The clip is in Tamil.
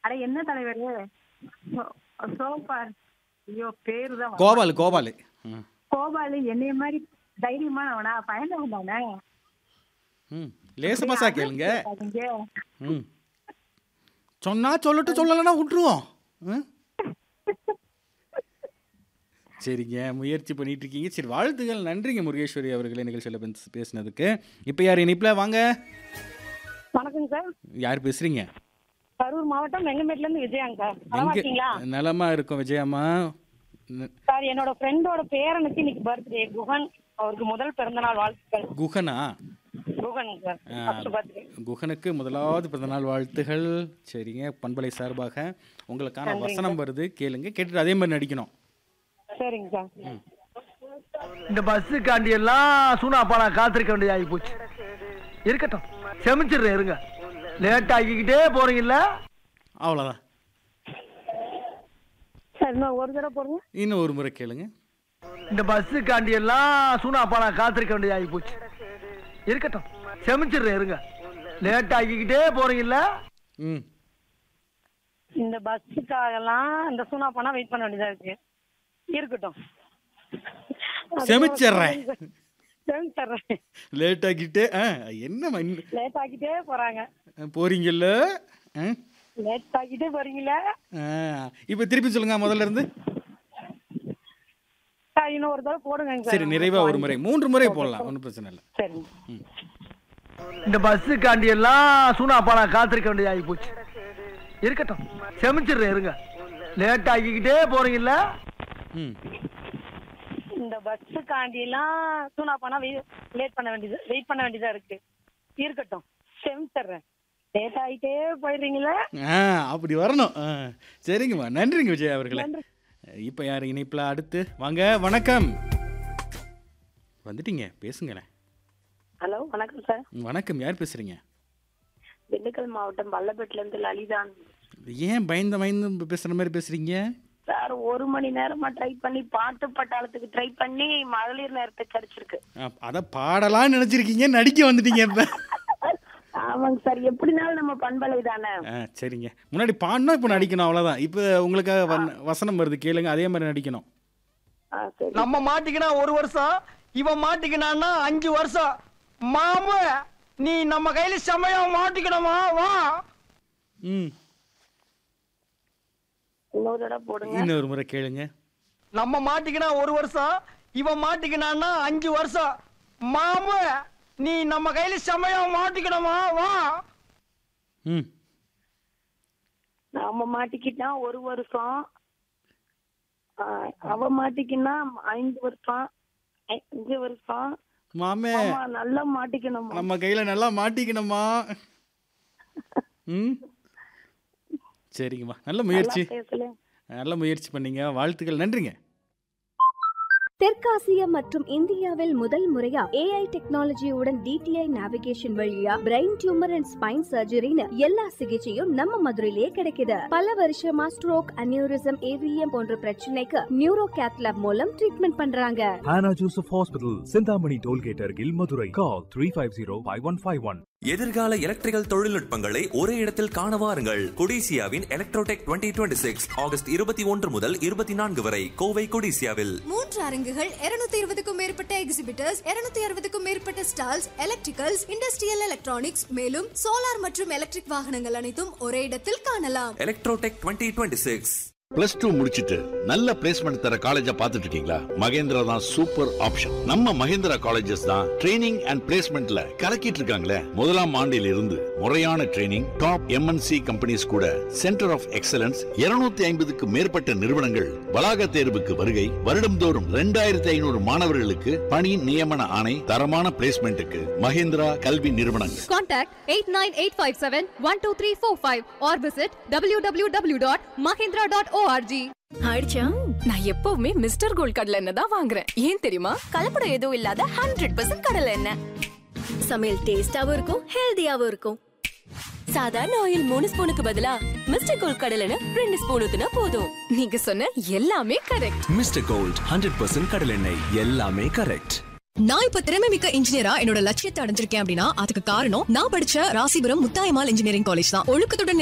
அட என்ன தலைவர் சோபார் ஐயோ பேரு தான் கோபால் கோபால் ம் கோபாலு என்னைய மாதிரி தைரியமானவனா பயந்தவன் தானே ம் லேசமாசா கேளுங்க பாத்தீங்க. ம் சொன்னா சொல்லட்டும் சொல்லலைன்னா விட்டுருவோம் ம் சரிங்க முயற்சி பண்ணிட்டு இருக்கீங்க சரி வாழ்த்துகள் நன்றிங்க முருகேஸ்வரி அவர்களே நிகழ்ச்சியில் பேச- பேசினதுக்கு இப்போ யார் இனிப்பில் வாங்க வணக்கங்க சார் யார் பேசுறீங்க கரூர் மாவட்டம் வெங்கமேட்ல இருந்து விஜயாங்க சார் நல்லா எங்க இருக்கீங்களா நலமா இருக்கும் விஜயம்மா ந- சார் என்னோட ஃப்ரெண்டோட பேரனுக்கு இன்னைக்கு பர்த்டே குஹன் அவருக்கு முதல் பிறந்தநாள் வாழ்த்துக்கள் குஹனா குஹன் சார் ஆ, ஃபர்ஸ்ட் பர்த்டே குஹனுக்கு முதலாவது பிறந்தநாள் வாழ்த்துகள் சரிங்க பண்பலை சார்பாக உங்களுக்கான வசனம் வருது கேளுங்க கேட்டுட்டு அதே மாதிரி நடிக்கணும் சரிங்க சார் இந்த பஸ்ஸுக்காண்டி எல்லாம் சூனாப்பா நான் காத்திருக்க வேண்டியது ஆகி போச்சு இருக்கட்டும் செமிச்சிடுறேன் இருங்க லேட் ஆகிக்கிட்டே போறீங்கல்ல அவ்வளோதான் சார் இன்னும் ஒரு தடவை போடுங்க இன்னும் ஒரு முறை கேளுங்க இந்த பஸ்ஸுக்காண்டி எல்லாம் சூனாப்பா நான் காத்திருக்க வேண்டியது ஆகி போச்சு இருக்கட்டும் செமிச்சிடுறேன் இருங்க லேட் ஆகிக்கிட்டே போறீங்கல்ல ம் இந்த பஸ்ஸுக்காகலாம் இந்த சூனா பண்ணா வெயிட் பண்ண வேண்டியதா இருக்கு இருக்கட்டும் செமிச்சிடுறேன். செமிச்சிடுறேன் லேட் ஆக்கிட்டு ஆ என்ன மண்- லேட் ஆக்கிட்டே போறாங்க போறீங்கல்ல ஆ? லேட் ஆக்கிட்டே போறீங்களா ஆ இப்போ திருப்பி சொல்லுங்க முதல்ல இருந்து சார் இன்னும் ஒரு தடவை போடுங்க சார் சரி நிறைவா ஒரு முறை மூன்று முறை போடலாம் ஒன்றும் பிரச்சனை இல்லை சரிங்க இந்த பஸ்ஸுக்காண்டி எல்லாம் சூனாப்பா நான் காத்திருக்க வேண்டியது ஆகி போச்சு இருக்கட்டும் செமிச்சிடுறேன் இருங்க லேட் ஆகிக்கிட்டே போறீங்கல்ல ம் இந்த பஸ்ஸுக்காண்டி எல்லாம் சூனா பண்ணா லேட் பண்ண வேண்டியது வெயிட் பண்ண வேண்டியதா இருக்கு இருக்கட்டும் செமிச்சிடுறேன் லேட் ஆகிட்டே போயிடுறீங்களா ஆ அப்படி வரணும் ஆ சரிங்கம்மா நன்றிங்க விஜய் அவர்களே இப்போ யார் இணைப்பில் அடுத்து வாங்க வணக்கம் வந்துட்டீங்க பேசுங்களேன் ஹலோ வணக்கம் சார் வணக்கம் யார் பேசுறீங்க திண்டுக்கல் மாவட்டம் பள்ளப்பேட்டில இருந்து லலிதான் ஏன் பயந்து பயந்து பேசுற மாதிரி பேசுறீங்க சார் ஒரு மணி நேரமா ட்ரை பண்ணி பாட்டு பட்டாளத்துக்கு ட்ரை பண்ணி மகளிர் நேரத்துக்கு கிடைச்சிருக்கு அ- அத பாடலாம் நினைச்சிருக்கீங்க நடிக்க வந்துட்டீங்க இப்ப ஆமாங்க சார் எப்படினாலும் நம்ம பண்பலை தானே ஆ, சரிங்க முன்னாடி பாடினா இப்போ நடிக்கணும் அவ்வளோதான் இப்போ உங்களுக்காக வன்- வசனம் வருது கேளுங்க அதே மாதிரி நடிக்கணும் ஆ, சரி நம்ம மாட்டிக்கினா ஒரு வருஷம் இவன் மாட்டிக்கினான்னா அஞ்சு வருஷம் மாமு நீ நம்ம கையில சமயம் மாட்டிக்கணுமா வா ம் இன்னொரு தடவை போடுங்க இன்னொரு முறை கேளுங்க நம்ம மாட்டிக்கினா ஒரு வருஷம் இவன் மாட்டிக்கினான்னா அஞ்சு வருஷம் மாமு நீ நம்ம கையில சமயம் மாட்டிக்கணுமா வா ம் நாம மாட்டிக்கிட்டா ஒரு வருஷம் ஆ, அவ மாட்டிக்கினா ஐந்து வருஷம் ஐ- அஞ்சு வருஷம் மாமே ஆமா நல்லா மாட்டிக்கணும் நம்ம கையில் நல்லா மாட்டிக்கணுமா ம் சரிங்கம்மா நல்ல முயற்சி பேசல நல்ல முயற்சி பண்ணீங்க வாழ்த்துக்கள் நன்றிங்க தெற்காசிய மற்றும் இந்தியாவில் முதல் முறையா ஏஐ டெக்னாலஜியுடன் டிடிஐ நேவிகேஷன் வழியா பிரெயின் டியூமர் அண்ட் ஸ்பைன் சர்ஜரின்னு எல்லா சிகிச்சையும் நம்ம மதுரையிலே கிடைக்குது பல வருஷமா ஸ்ட்ரோக் அனியூரிசம் ஏவிஎம் போன்ற பிரச்சனைக்கு நியூரோ கேத்லாப் மூலம் ட்ரீட்மெண்ட் பண்றாங்க Hannah Joseph Hospital, Sindhamani Tollgate Argil, Madurai. Call 350-5151. எதிர்கால எலக்ட்ரிக்கல் தொழில்நுட்பங்களை ஒரே இடத்தில் காண வாருங்கள் கொடிசியாவின் எலக்ட்ரோடெக் 2026 சிக்ஸ் ஆகஸ்ட் இருபத்தி ஒன்று முதல் இருபத்தி நான்கு வரை கோவை கொடிசியாவில் மூன்று அரங்குகள் 220 இருபதுக்கும் மேற்பட்ட எக்ஸிபிட்டர்ஸ் 260 அறுபதுக்கும் மேற்பட்ட ஸ்டால்ஸ் எலக்ட்ரிக்கல்ஸ் இண்டஸ்ட்ரியல் எலக்ட்ரானிக்ஸ் மேலும் சோலார் மற்றும் எலக்ட்ரிக் வாகனங்கள் அனைத்தும் ஒரே இடத்தில் காணலாம் எலக்ட்ரோடெக் 2026 சிக்ஸ் பிளஸ் டூ முடிச்சிட்டு நல்ல பிளேஸ்மெண்ட் தர காலேஜா பார்த்துட்டு இருக்கீங்களா மகேந்திரா தான் சூப்பர் ஆப்ஷன் நம்ம மகேந்திரா காலேஜஸ் தான் ட்ரைனிங் அண்ட் பிளேஸ்மெண்ட்ல கலக்கிட்டு இருக்காங்களே முதலாம் ஆண்டில் இருந்து முறையான ட்ரைனிங் டாப் எம்என்சி கம்பெனிஸ் கூட சென்டர் ஆஃப் எக்ஸலன்ஸ் 250 ஐம்பதுக்கு மேற்பட்ட நிறுவனங்கள் வளாக தேர்வுக்கு வருகை வருடம்தோறும் ரெண்டாயிரத்தி ஐநூறு மாணவர்களுக்கு பணி நியமன ஆணை தரமான பிளேஸ்மெண்ட்டுக்கு மகேந்திரா கல்வி நிறுவனங்கள் Contact 89857-12345 or visit www.mahindra.org. ஆயிடுச்சா நான் எப்பவுமே மிஸ்டர் கோல்ட் கடலை எண்ணெய் தான் வாங்குறேன் ஏன் தெரியுமா கலப்படம் எதுவும் இல்லாத ஹண்ட்ரட் பர்சன்ட் கடலை எண்ணெய் சமையல் டேஸ்டாவும் இருக்கும் ஹெல்தியாவும் இருக்கும் சாதாரண ஆயில் மூணு ஸ்பூனுக்கு பதிலா மிஸ்டர் கோல்ட் கடலை எண்ணெய் ரெண்டு ஸ்பூன் ஊத்துனா போதும் நீங்க சொன்ன எல்லாமே கரெக்ட் Mr. Gold, 100% கடலெண்ணெய் எல்லாமே கரெக்ட் நான் இப்ப திறமை மிக்க இன்ஜினியரா என்னோட லட்சியத்தை அடைஞ்சிருக்கேன் அப்படின்னா அதுக்கு காரணம் நான் படிச்ச ராசிபுரம் முத்தாயமால் இன்ஜினியரிங் காலேஜ் தான் ஒழுக்கத்துடன்